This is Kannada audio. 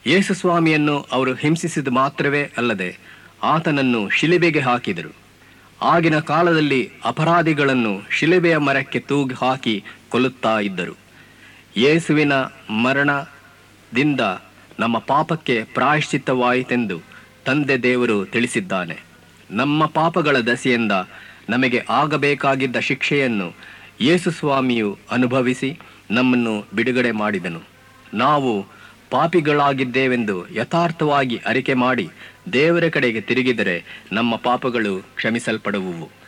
ಯೇಸುಸ್ವಾಮಿಯನ್ನು ಅವರು ಹಿಂಸಿಸಿದ ಮಾತ್ರವೇ ಅಲ್ಲದೆ ಆತನನ್ನು ಶಿಲೆಬೆಗೆ ಹಾಕಿದರು ಆಗಿನ ಕಾಲದಲ್ಲಿ ಅಪರಾಧಿಗಳನ್ನು ಶಿಲೆಬೆಯ ಮರಕ್ಕೆ ತೂಗಿ ಹಾಕಿ ಕೊಲ್ಲುತ್ತಾ ಇದ್ದರು ಯೇಸುವಿನ ಮರಣದಿಂದ ನಮ್ಮ ಪಾಪಕ್ಕೆ ಪ್ರಾಯಶ್ಚಿತ್ತವಾಯಿತೆಂದು ತಂದೆ ದೇವರು ತಿಳಿಸಿದ್ದಾನೆ ನಮ್ಮ ಪಾಪಗಳ ದಸೆಯಿಂದ ನಮಗೆ ಆಗಬೇಕಾಗಿದ್ದ ಶಿಕ್ಷೆಯನ್ನು ಯೇಸುಸ್ವಾಮಿಯು ಅನುಭವಿಸಿ ನಮ್ಮನ್ನು ಬಿಡುಗಡೆ ಮಾಡಿದನು ನಾವು ಪಾಪಿಗಳಾಗಿದ್ದೇವೆಂದು ಯಥಾರ್ಥವಾಗಿ ಅರಿಕೆ ಮಾಡಿ ದೇವರ ಕಡೆಗೆ ತಿರುಗಿದರೆ ನಮ್ಮ ಪಾಪಗಳು ಕ್ಷಮಿಸಲ್ಪಡುವುವು